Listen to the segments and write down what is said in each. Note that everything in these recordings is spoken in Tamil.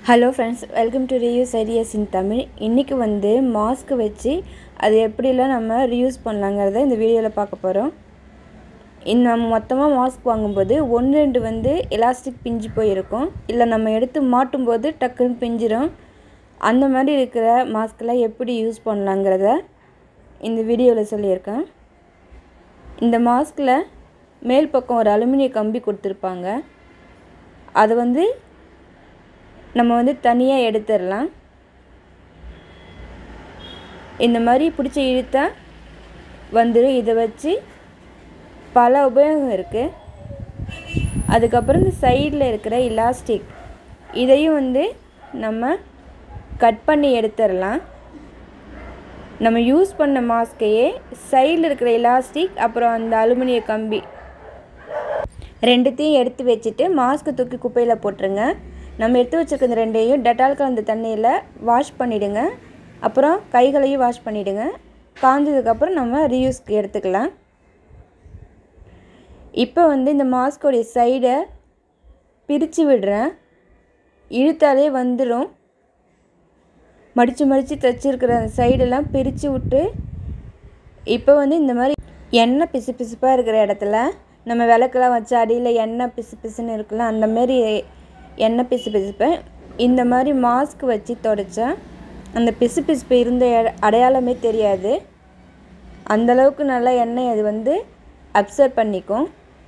hello friends welcome to reuse ideas in Tamil இன்றைக்கி வந்து மாஸ்க் வச்சு அது எப்படிலாம் நம்ம ரீயூஸ் பண்ணலாங்கிறத இந்த வீடியோவில் பார்க்க போகிறோம் இந்த நம்ம மொத்தமாக மாஸ்க் வாங்கும்போது ஒன்று ரெண்டு வந்து எலாஸ்டிக் பிஞ்சு போயிருக்கும் இல்லை நம்ம எடுத்து மாட்டும் போது டக்குன்னு பிஞ்சிரும் அந்த மாதிரி இருக்கிற மாஸ்க்கெலாம் எப்படி யூஸ் பண்ணலாங்கிறத இந்த வீடியோவில் சொல்லியிருக்கேன் இந்த மாஸ்கில் மேல் பக்கம் ஒரு அலுமினிய கம்பி கொடுத்துருப்பாங்க அது வந்து நம்ம வந்து தனியாக எடுத்துடலாம் இந்த மாதிரி பிடிச்சி இழுத்தா வந்துடும் இதை வச்சு பல உபயோகம் இருக்குது அதுக்கப்புறம் இந்த சைடில் இருக்கிற இலாஸ்டிக் இதையும் வந்து நம்ம கட் பண்ணி எடுத்துடலாம் நம்ம யூஸ் பண்ண மாஸ்கையே சைடில் இருக்கிற இலாஸ்டிக் அப்புறம் அந்த அலுமினிய கம்பி ரெண்டுத்தையும் எடுத்து வச்சுட்டு மாஸ்க்கு தூக்கி குப்பையில் போட்டுருங்க நம்ம எடுத்து வச்சுருக்க இந்த ரெண்டையும் டெட்டால் கலந்த தண்ணியில் வாஷ் பண்ணிவிடுங்க அப்புறம் கைகளையும் வாஷ் பண்ணிவிடுங்க காஞ்சதுக்கப்புறம் நம்ம ரீயூஸ்க்கு எடுத்துக்கலாம் இப்போ வந்து இந்த மாஸ்கோடைய சைடை பிரித்து விடுறேன் இழுத்தாலே வந்துடும் மடித்து மடித்து தைச்சிருக்கிற அந்த சைடெல்லாம் பிரித்து விட்டு இப்போ வந்து இந்த மாதிரி எண்ணெய் பிசு பிசுப்பாக இருக்கிற இடத்துல நம்ம விளக்கெல்லாம் வச்சு அடியில் எண்ணெய் பிசு பிசுன்னு இருக்குல்ல அந்த மாதிரி எண்ணெய் பிசு பிசுப்பை இந்த மாதிரி மாஸ்க் வச்சு தொடச்சா அந்த பிசு பிசுப்பு இருந்த அடையாளமே தெரியாது அந்தளவுக்கு நல்லா எண்ணெய் அது வந்து அப்சர்வ் பண்ணிக்கும்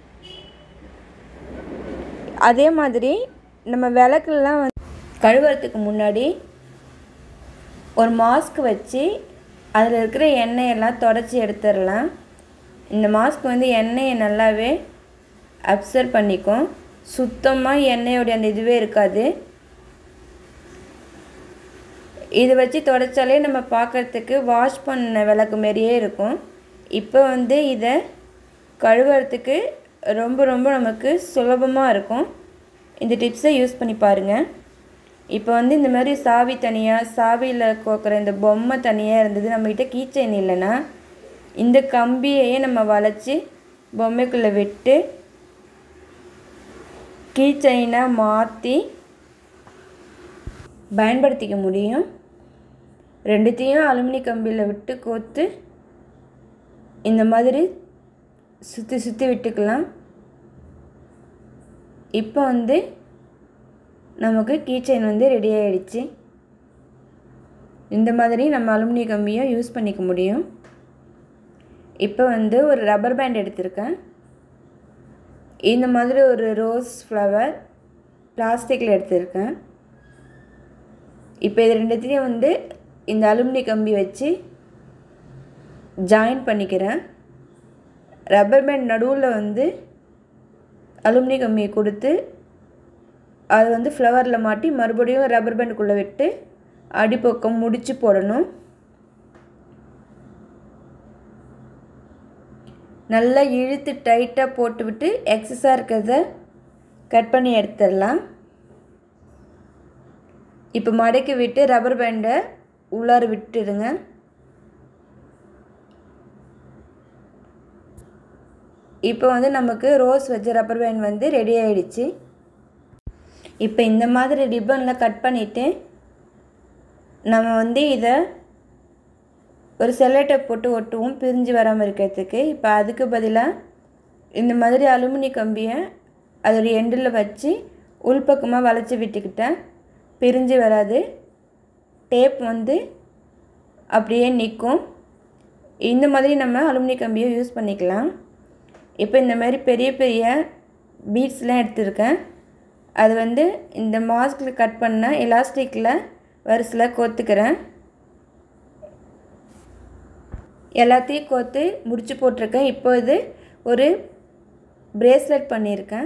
அதே மாதிரி நம்ம விளக்குலாம் வந்து கழுவுறதுக்கு முன்னாடி ஒரு மாஸ்க் வச்சு அதில் இருக்கிற எண்ணெயெல்லாம் தொடச்சி எடுத்துடலாம் இந்த மாஸ்க் வந்து எண்ணெயை நல்லாவே அப்சர்வ் பண்ணிக்கும் சுத்தமாக எண்ணெயோடைய அந்த இதுவே இருக்காது இது வச்சு தொடச்சாலே நம்ம பார்க்குறதுக்கு வாஷ் பண்ண விளக்கு மாரியே இருக்கும் இப்போ வந்து இதை கழுவுறதுக்கு ரொம்ப ரொம்ப நமக்கு சுலபமாக இருக்கும் இந்த டிப்ஸை யூஸ் பண்ணி பாருங்கள் இப்போ வந்து இந்த மாதிரி சாவி தனியாக சாவியில் கோக்குற இந்த பொம்மை தனியாக இருந்தது நம்மக்கிட்ட கீச்சைன் இல்லைன்னா இந்த கம்பியையே நம்ம வளைச்சி பொம்மைக்குள்ளே விட்டு கீச்சைனாக மாற்றி பயன்படுத்திக்க முடியும் ரெண்டுத்தையும் அலுமினி கம்பியில் விட்டு கோத்து இந்த மாதிரி சுற்றி சுற்றி விட்டுக்கலாம் இப்போ வந்து நமக்கு கீச்சைன் வந்து ரெடி ஆகிடுச்சு இந்த மாதிரி நம்ம அலுமினிய கம்பியை யூஸ் பண்ணிக்க முடியும் இப்போ வந்து ஒரு ரப்பர் பேண்ட் எடுத்திருக்கேன் இந்த மாதிரி ஒரு ரோஸ் ஃப்ளவர் பிளாஸ்டிக்கில் எடுத்திருக்கேன் இப்போ இது ரெண்டுத்தையும் வந்து இந்த அலுமினிய கம்பி வச்சு ஜாயின் பண்ணிக்கிறேன் ரப்பர் பேண்ட் நடுவில் வந்து அலுமினிய கம்பியை கொடுத்து அது வந்து ஃப்ளவரில் மாட்டி மறுபடியும் ரப்பர் பேண்டுக்குள்ளே விட்டு அடிப்பக்கம் முடிச்சு போடணும் நல்லா இழுத்து டைட்டாக போட்டுவிட்டு எக்ஸஸாக இருக்கிறத கட் பண்ணி எடுத்துடலாம் இப்போ மடக்கி விட்டு ரப்பர் பேண்டை உள்ளார விட்டுடுங்க இப்போ வந்து நமக்கு ரோஸ் வச்ச ரப்பர் பேண்ட் வந்து ரெடி ஆகிடுச்சு இப்போ இந்த மாதிரி ரிப்பனில் கட் பண்ணிவிட்டு நம்ம வந்து இதை ஒரு செல்லட்டை போட்டு ஒட்டுவோம் பிரிஞ்சு வராமல் இருக்கிறதுக்கு இப்போ அதுக்கு பதிலாக இந்த மாதிரி அலுமினிய கம்பியை அதோடைய எண்டில் வச்சு உள்பக்கமாக வளைச்சி விட்டுக்கிட்டேன் பிரிஞ்சு வராது டேப் வந்து அப்படியே நிற்கும் இந்த மாதிரி நம்ம அலுமினிய கம்பியை யூஸ் பண்ணிக்கலாம் இப்போ இந்த மாதிரி பெரிய பெரிய பீட்ஸ்லாம் எடுத்திருக்கேன் அது வந்து இந்த மாஸ்கில் கட் பண்ண எலாஸ்டிக்கில் வரிசையில் கோத்துக்கிறேன் எல்லாத்தையும் கோத்து முடிச்சு போட்டிருக்கேன் இப்போ இது ஒரு ப்ரேஸ்லெட் பண்ணியிருக்கேன்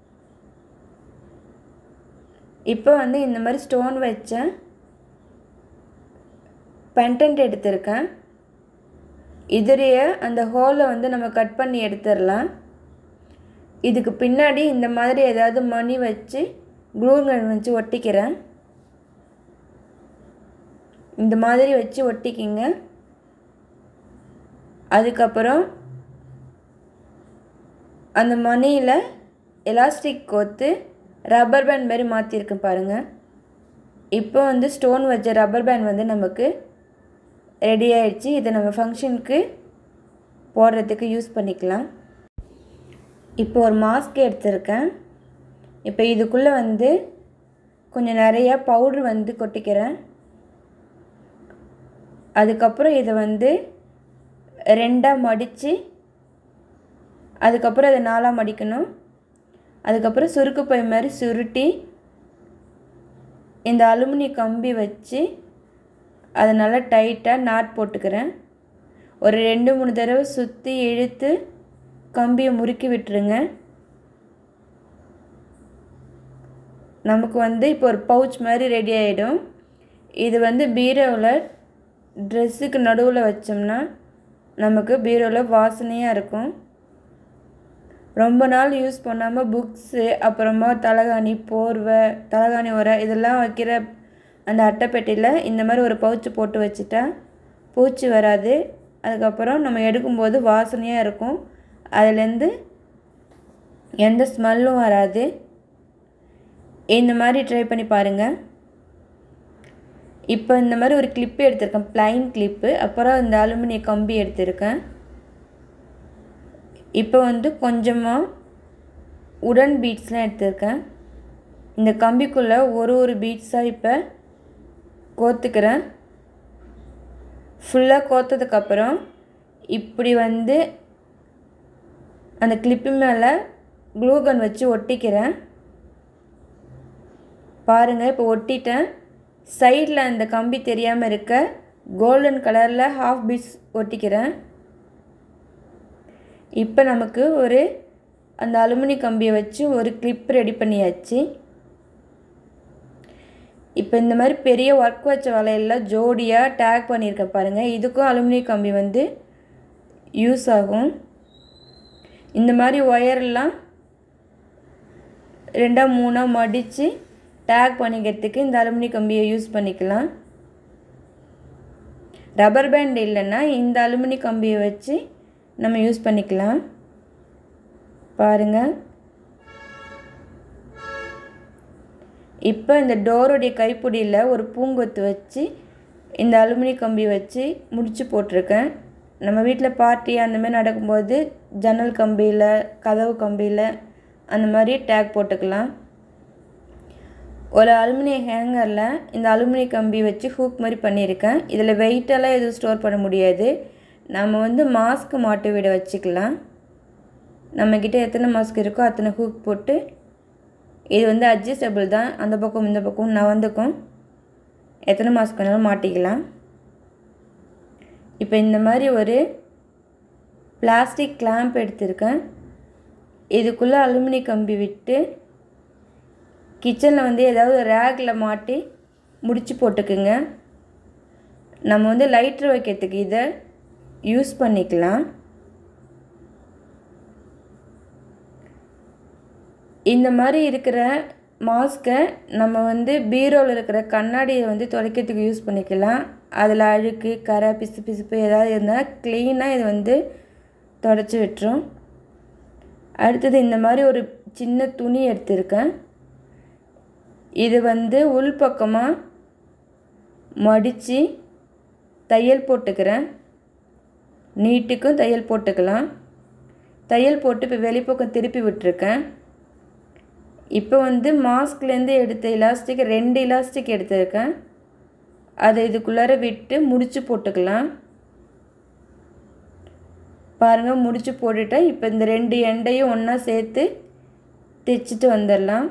இப்போ வந்து இந்த மாதிரி ஸ்டோன் வச்ச பென்டென்ட் எடுத்திருக்கேன் இதுடைய அந்த ஹோலை வந்து நம்ம கட் பண்ணி எடுத்துடலாம் இதுக்கு பின்னாடி இந்த மாதிரி ஏதாவது மணி வச்சு க்ளூகன் வச்சு ஒட்டிக்கிறேன் இந்த மாதிரி வச்சு ஒட்டிக்கிங்க அதுக்கப்புறம் அந்த மணியில் எலாஸ்டிக் கோத்து ரப்பர் பேண்ட் மாதிரி மாற்றிருக்கு பாருங்கள் இப்போ வந்து ஸ்டோன் வச்ச ரப்பர் பேண்ட் வந்து நமக்கு ரெடி ஆயிடுச்சு இதை நம்ம ஃபங்க்ஷனுக்கு போடுறதுக்கு யூஸ் பண்ணிக்கலாம் இப்போ ஒரு மாஸ்க் எடுத்திருக்கேன் இப்போ இதுக்குள்ளே வந்து கொஞ்சம் நிறையா பவுட்ரு வந்து கொட்டிக்கிறேன் அதுக்கப்புறம் இதை வந்து ரெண்டாக மடித்து அதுக்கப்புறம் அதை நாலாக மடிக்கணும் அதுக்கப்புறம் சுருக்கு பை மாதிரி சுருட்டி இந்த அலுமினிய கம்பி வச்சு அதை நல்லா டைட்டாக நாட் போட்டுக்கிறேன் ஒரு ரெண்டு மூணு தடவை சுற்றி இழுத்து கம்பியை முறுக்கி விட்டுருங்க நமக்கு வந்து இப்போ ஒரு பவுச் மாதிரி ரெடி ஆகிடும் இது வந்து பீரோவில் ட்ரெஸ்ஸுக்கு நடுவில் வச்சோம்னா நமக்கு பீரோவில் வாசனையாக இருக்கும் ரொம்ப நாள் யூஸ் பண்ணாமல் புக்ஸு அப்புறமா தலகாணி போர்வை தலகாணி உரை இதெல்லாம் வைக்கிற அந்த அட்டைப்பெட்டியில் இந்த மாதிரி ஒரு பவுச்சு போட்டு வச்சுட்டா பூச்சி வராது அதுக்கப்புறம் நம்ம எடுக்கும்போது வாசனையாக இருக்கும் அதுலேருந்து எந்த ஸ்மெல்லும் வராது இந்த மாதிரி ட்ரை பண்ணி பாருங்கள் இப்போ இந்த மாதிரி ஒரு கிளிப்பு எடுத்திருக்கேன் ப்ளைன் கிளிப்பு அப்புறம் இந்த அலுமினிய கம்பி எடுத்திருக்கேன் இப்போ வந்து கொஞ்சமாக உடன் பீட்ஸ்லாம் எடுத்திருக்கேன் இந்த கம்பிக்குள்ளே ஒரு ஒரு பீட்ஸாக இப்போ கோத்துக்கிறேன் ஃபுல்லாக கோத்ததுக்கப்புறம் இப்படி வந்து அந்த கிளிப்பு மேலே க்ளூகன் வச்சு ஒட்டிக்கிறேன் பாருங்கள் இப்போ ஒட்டிட்டேன் சைடில் அந்த கம்பி தெரியாமல் இருக்க கோல்டன் கலரில் ஹாஃப் பீட்ஸ் ஒட்டிக்கிறேன் இப்போ நமக்கு ஒரு அந்த அலுமினி கம்பியை வச்சு ஒரு கிளிப் ரெடி பண்ணியாச்சு இப்போ இந்த மாதிரி பெரிய ஒர்க் வச்ச வலையெல்லாம் ஜோடியாக டேக் பண்ணியிருக்கேன் பாருங்கள் இதுக்கும் அலுமினிய கம்பி வந்து யூஸ் ஆகும் இந்த மாதிரி ஒயரெல்லாம் ரெண்டாக மூணாக மடித்து டேக் பண்ணிக்கிறதுக்கு இந்த அலுமினிய கம்பியை யூஸ் பண்ணிக்கலாம் ரப்பர் பேண்ட் இல்லைன்னா இந்த அலுமினிய கம்பியை வச்சு நம்ம யூஸ் பண்ணிக்கலாம் பாருங்கள் இப்போ இந்த டோருடைய கைப்பிடியில் ஒரு பூங்கொத்து வச்சு இந்த அலுமினிய கம்பி வச்சு முடிச்சு போட்டிருக்கேன் நம்ம வீட்டில் பார்ட்டி அந்த மாதிரி நடக்கும்போது ஜன்னல் கம்பியில் கதவு கம்பியில் அந்த மாதிரி டேக் போட்டுக்கலாம் ஒரு அலுமினிய ஹேங்கரில் இந்த அலுமினிய கம்பி வச்சு ஹூக் மாதிரி பண்ணியிருக்கேன் இதில் வெயிட்டெல்லாம் எதுவும் ஸ்டோர் பண்ண முடியாது நம்ம வந்து மாஸ்க் மாட்டு விட வச்சுக்கலாம் நம்மக்கிட்ட எத்தனை மாஸ்க் இருக்கோ அத்தனை ஹூக் போட்டு இது வந்து அட்ஜஸ்டபிள் தான் அந்த பக்கம் இந்த பக்கம் நவந்துக்கும் எத்தனை மாஸ்க் வேணாலும் மாட்டிக்கலாம் இப்போ இந்த மாதிரி ஒரு பிளாஸ்டிக் கிளாம்ப் எடுத்திருக்கேன் இதுக்குள்ளே அலுமினிய கம்பி விட்டு கிச்சனில் வந்து ஏதாவது ரேக்கில் மாட்டி முடிச்சு போட்டுக்குங்க நம்ம வந்து லைட்ரு வைக்கிறதுக்கு இதை யூஸ் பண்ணிக்கலாம் இந்த மாதிரி இருக்கிற மாஸ்க்கை நம்ம வந்து பீரோவில் இருக்கிற கண்ணாடியை வந்து துடைக்கிறதுக்கு யூஸ் பண்ணிக்கலாம் அதில் அழுக்கு கரை பிசு பிசுப்பு ஏதாவது இருந்தால் க்ளீனாக இது வந்து தொடச்சி விட்டுரும் அடுத்தது இந்த மாதிரி ஒரு சின்ன துணி எடுத்திருக்கேன் இது வந்து உள்பக்கமாக மடித்து தையல் போட்டுக்கிறேன் நீட்டுக்கும் தையல் போட்டுக்கலாம் தையல் போட்டு இப்போ வெளிப்பக்கம் திருப்பி விட்டுருக்கேன் இப்போ வந்து மாஸ்க்லேருந்து எடுத்த இலாஸ்டிக் ரெண்டு இலாஸ்டிக் எடுத்திருக்கேன் அதை இதுக்குள்ளார விட்டு முடிச்சு போட்டுக்கலாம் பாருங்கள் முடிச்சு போட்டுட்டேன் இப்போ இந்த ரெண்டு எண்டையும் ஒன்றா சேர்த்து தைச்சிட்டு வந்துடலாம்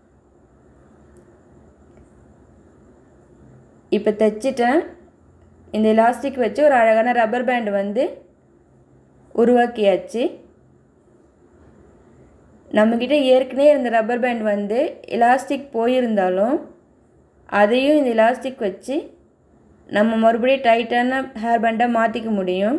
இப்போ தைச்சிட்டேன் இந்த எலாஸ்டிக் வச்சு ஒரு அழகான ரப்பர் பேண்ட் வந்து உருவாக்கியாச்சு நம்மக்கிட்ட ஏற்கனவே இருந்த ரப்பர் பேண்ட் வந்து எலாஸ்டிக் போயிருந்தாலும் அதையும் இந்த எலாஸ்டிக் வச்சு நம்ம மறுபடியும் டைட்டான ஹேர் பேண்டாக மாற்றிக்க முடியும்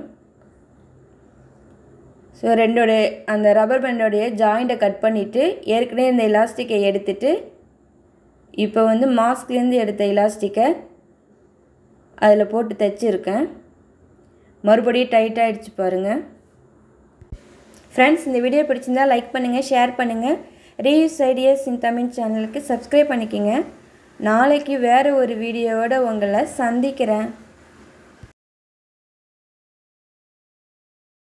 ஸோ ரெண்டோட அந்த ரப்பர் பேண்டோடைய ஜாயிண்ட்டை கட் பண்ணிவிட்டு ஏற்கனவே இந்த எலாஸ்டிக்கை எடுத்துட்டு இப்போ வந்து மாஸ்க்லேருந்து எடுத்த எலாஸ்டிக்கை அதில் போட்டு தைச்சிருக்கேன் மறுபடியும் டைட் ஆகிடுச்சு பாருங்கள் ஃப்ரெண்ட்ஸ் இந்த வீடியோ பிடிச்சிருந்தா லைக் பண்ணுங்கள் ஷேர் பண்ணுங்கள் ரீயூஸ் ஐடியாஸ் இன் தமிழ் சேனலுக்கு சப்ஸ்கிரைப் பண்ணிக்கோங்க நாளைக்கு வேறு ஒரு வீடியோவோட உங்களை சந்திக்கிறேன்